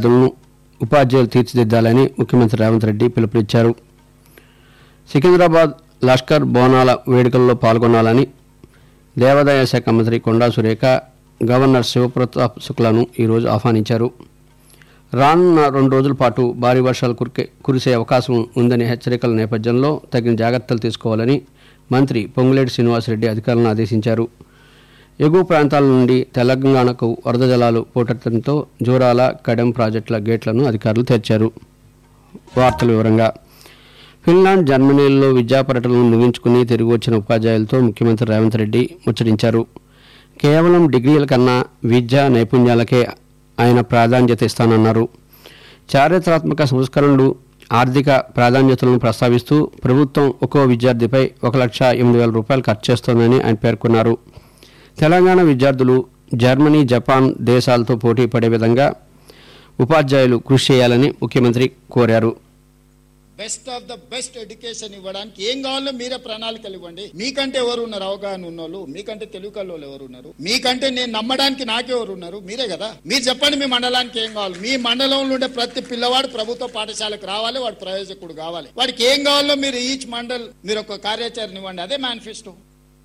విద్యార్థులను ఉపాధ్యాయులు తీర్చిదిద్దాలని ముఖ్యమంత్రి రేవంత్ రెడ్డి పిలుపునిచ్చారు సికింద్రాబాద్ లష్కర్ బోనాల వేడుకల్లో పాల్గొనాలని దేవాదాయ శాఖ మంత్రి కొండా సురేఖ గవర్నర్ శివప్రతాప్ శుక్లను ఈరోజు ఆహ్వానించారు రానున్న రెండు రోజుల పాటు భారీ వర్షాలు కురికే కురిసే అవకాశం ఉందనే హెచ్చరికల నేపథ్యంలో తగిన జాగ్రత్తలు తీసుకోవాలని మంత్రి పొంగులేటి శ్రీనివాసరెడ్డి అధికారులను ఆదేశించారు ఎగువ ప్రాంతాల నుండి తెలంగాణకు వరద జలాలు పోటెత్తడంతో జోరాల కడెం ప్రాజెక్టుల గేట్లను అధికారులు తెరిచారు వార్తల వివరంగా ఫిన్లాండ్ జర్మనీల్లో విద్యా పర్యటనలు ముగించుకుని తిరిగి వచ్చిన ఉపాధ్యాయులతో ముఖ్యమంత్రి రేవంత్ రెడ్డి ముచ్చటించారు కేవలం డిగ్రీల కన్నా విద్యా నైపుణ్యాలకే ఆయన ప్రాధాన్యత ఇస్తానన్నారు చారిత్రాత్మక సంస్కరణలు ఆర్థిక ప్రాధాన్యతలను ప్రస్తావిస్తూ ప్రభుత్వం ఒక్కో విద్యార్థిపై ఒక లక్ష ఎనిమిది వేల రూపాయలు ఖర్చు చేస్తోందని ఆయన పేర్కొన్నారు తెలంగాణ విద్యార్థులు జర్మనీ జపాన్ దేశాలతో పోటీ పడే విధంగా ఉపాధ్యాయులు కృషి చేయాలని ముఖ్యమంత్రి కోరారు best of the best education ఇవ్వడానికి ఏం కావాలో మీరే ప్రణాళికలు ఇవ్వండి మీకంటే ఎవరు ఉన్నారు అవగాహన ఉన్నోళ్ళు మీకంటే తెలుగు కళ్ళు ఎవరు ఉన్నారు మీకంటే నేను నమ్మడానికి నాకెవరు ఉన్నారు మీరే కదా మీరు చెప్పండి మీ మండలానికి ఏం కావాలి మీ మండలంలో ఉండే ప్రతి పిల్లవాడు ప్రభుత్వ పాఠశాలకు రావాలి వాడు ప్రయోజకుడు కావాలి వాడికి ఏం కావాలో మీరు ఈచ్ మండల్ మీరు ఒక కార్యాచరణ ఇవ్వండి అదే మేనిఫెస్టో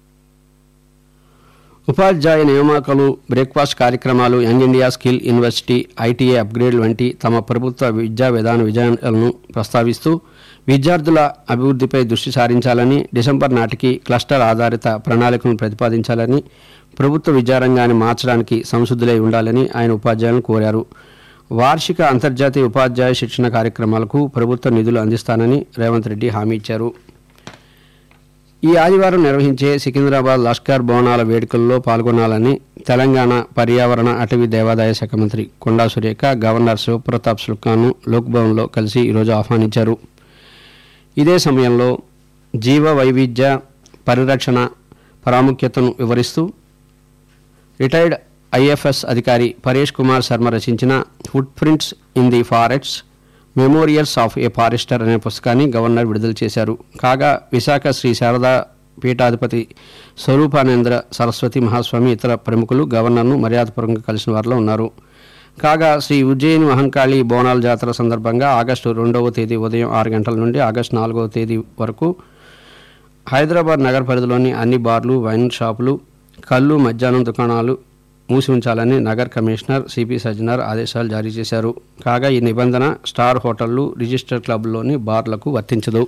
ఉపాధ్యాయ నియామకాలు బ్రేక్ఫాస్ట్ కార్యక్రమాలు young India skill university ITI upgrade వంటి తమ ప్రభుత్వ విద్యా విధాన విజయాలను ప్రస్తావిస్తూ విద్యార్థుల అభివృద్ధిపై దృష్టి సారించాలని డిసెంబర్ నాటికి క్లస్టర్ ఆధారిత ప్రణాళికను ప్రతిపాదించాలని ప్రభుత్వ విద్యారంగాన్ని మార్చడానికి సంసిద్ధులై ఉండాలని ఆయన ఉపాధ్యాయులను కోరారు వార్షిక అంతర్జాతీయ ఉపాధ్యాయ శిక్షణ కార్యక్రమాలకు ప్రభుత్వ నిధులు అందిస్తానని రేవంత్ రెడ్డి హామీ ఇచ్చారు ఈ ఆదివారం నిర్వహించే సికింద్రాబాద్ లష్కర్ బోనాల వేడుకల్లో పాల్గొనాలని తెలంగాణ పర్యావరణ అటవీ దేవాదాయ శాఖ మంత్రి కొండా సురేఖ గవర్నర్ శివప్రతాప్ శుల్కాను లోక్భవన్లో కలిసి ఈరోజు ఆహ్వానించారు ఇదే సమయంలో జీవ వైవిధ్య పరిరక్షణ ప్రాముఖ్యతను వివరిస్తూ రిటైర్డ్ ఐఎఫ్ఎస్ అధికారి పరేష్ కుమార్ శర్మ రచించిన footprints in the forests memorials of a forester అనే పుస్తకాన్ని గవర్నర్ విడుదల చేశారు కాగా విశాఖ శ్రీ శారదా పీఠాధిపతి స్వరూపానంద్ర సరస్వతి మహాస్వామి ఇతర ప్రముఖులు గవర్నర్ను మర్యాదపూర్వకంగా కలిసిన వారిలో ఉన్నారు కాగా శ్రీ ఉజ్జయిని మహంకాళి బోనాల జాతర సందర్భంగా ఆగస్టు రెండవ తేదీ ఉదయం ఆరు గంటల నుండి ఆగస్టు నాలుగవ తేదీ వరకు హైదరాబాద్ నగర పరిధిలోని అన్ని బార్లు వైన్ షాపులు కళ్ళు మధ్యాహ్నం దుకాణాలు మూసి ఉంచాలని నగర్ కమిషనర్ సిపి సజ్జనార్ ఆదేశాలు జారీ చేశారు కాగా ఈ నిబంధన స్టార్ హోటళ్లు రిజిస్టర్ క్లబ్లోని బార్లకు వర్తించదు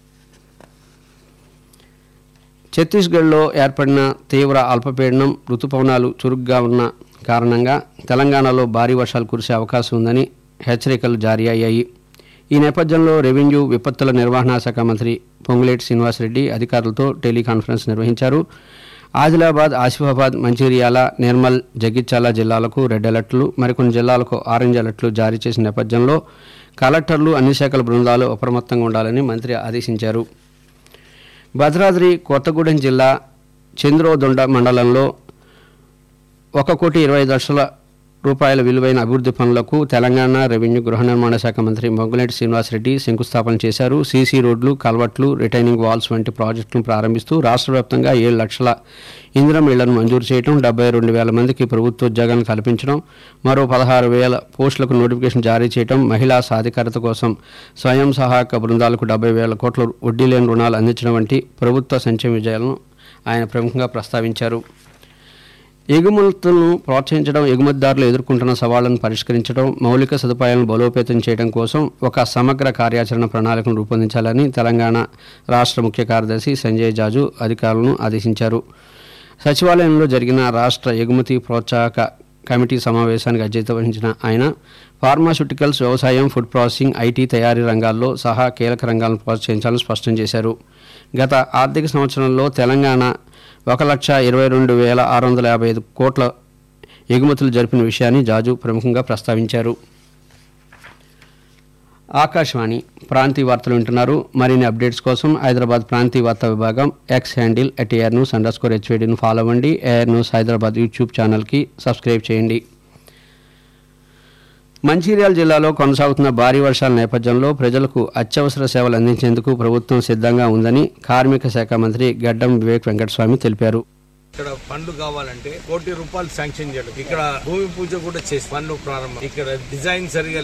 ఛత్తీస్గఢ్లో ఏర్పడిన తీవ్ర అల్పపీడనం రుతుపవనాలు చురుగ్గా ఉన్న కారణంగా తెలంగాణలో భారీ వర్షాలు కురిసే అవకాశం ఉందని హెచ్చరికలు జారీ అయ్యాయి ఈ నేపథ్యంలో రెవెన్యూ విపత్తుల నిర్వహణ శాఖ మంత్రి పొంగులేటి శ్రీనివాసరెడ్డి అధికారులతో టెలికాన్ఫరెన్స్ నిర్వహించారు ఆదిలాబాద్ ఆసిఫాబాద్ మంచిర్యాల నిర్మల్ జగిత్యాల జిల్లాలకు రెడ్ అలర్ట్లు మరికొన్ని జిల్లాలకు ఆరెంజ్ అలర్ట్లు జారీ చేసిన నేపథ్యంలో కలెక్టర్లు అన్ని శాఖల బృందాలు అప్రమత్తంగా ఉండాలని మంత్రి ఆదేశించారు భద్రాద్రి కొత్తగూడెం జిల్లా చంద్రోదొండ మండలంలో ఒక కోటి ఇరవై ఐదు లక్షల రూపాయల విలువైన అభివృద్ధి పనులకు తెలంగాణ రెవెన్యూ గృహ నిర్మాణ శాఖ మంత్రి మొగ్గులేటి శ్రీనివాసరెడ్డి శంకుస్థాపన చేశారు సీసీ రోడ్లు కల్వట్లు రిటైనింగ్ వాల్స్ వంటి ప్రాజెక్టులను ప్రారంభిస్తూ రాష్ట్ర వ్యాప్తంగా ఏడు లక్షల ఇందిరం ఇళ్లను మంజూరు చేయడం డెబ్బై రెండు వేల మందికి ప్రభుత్వ ఉద్యోగాలను కల్పించడం మరో పదహారు వేల పోస్టులకు నోటిఫికేషన్ జారీ చేయడం మహిళా సాధికారత కోసం స్వయం సహాయక బృందాలకు డెబ్బై వేల కోట్ల వడ్డీ లేని రుణాలు అందించడం వంటి ప్రభుత్వ సంక్షేమ విజయాలను ఆయన ప్రముఖంగా ప్రస్తావించారు ఎగుమతులను ప్రోత్సహించడం ఎగుమతిదారులు ఎదుర్కొంటున్న సవాళ్లను పరిష్కరించడం మౌలిక సదుపాయాలను బలోపేతం చేయడం కోసం ఒక సమగ్ర కార్యాచరణ ప్రణాళికను రూపొందించాలని తెలంగాణ రాష్ట్ర ముఖ్య కార్యదర్శి సంజయ్ జాజు అధికారులను ఆదేశించారు సచివాలయంలో జరిగిన రాష్ట్ర ఎగుమతి ప్రోత్సాహక కమిటీ సమావేశానికి అధ్యత వహించిన ఆయన ఫార్మాస్యూటికల్స్ వ్యవసాయం ఫుడ్ ప్రాసెసింగ్ ఐటీ తయారీ రంగాల్లో సహా కీలక రంగాలను ప్రోత్సహించాలని స్పష్టం చేశారు గత ఆర్థిక సంవత్సరంలో తెలంగాణ ఒక లక్ష ఇరవై రెండు వేల ఆరు వందల యాభై ఐదు కోట్ల ఎగుమతులు జరిపిన విషయాన్ని జాజు ప్రముఖంగా ప్రస్తావించారు ఆకాశవాణి ప్రాంతీయ వార్తలు వింటున్నారు మరిన్ని అప్డేట్స్ కోసం హైదరాబాద్ ప్రాంతీయ వార్తా విభాగం X handle at AIR news under score హెచ్వేడిని ఫాలో అవ్వండి ఏఆర్ న్యూస్ హైదరాబాద్ యూట్యూబ్ ఛానల్కి సబ్స్క్రైబ్ చేయండి మంచిర్యాల జిల్లాలో కొనసాగుతున్న భారీ వర్షాల నేపథ్యంలో ప్రజలకు అత్యవసర సేవలు అందించేందుకు ప్రభుత్వం సిద్ధంగా ఉందని కార్మిక శాఖ మంత్రి గడ్డం వివేక్ వెంకటస్వామి తెలిపారు ఇక్కడ ఫండ్ కావాలంటే కోటి రూపాయలు శాంక్షన్ చేయడం ఇక్కడ భూమి పూజ కూడా చేసి పనులు ప్రారంభం ఇక్కడ డిజైన్ సరిగా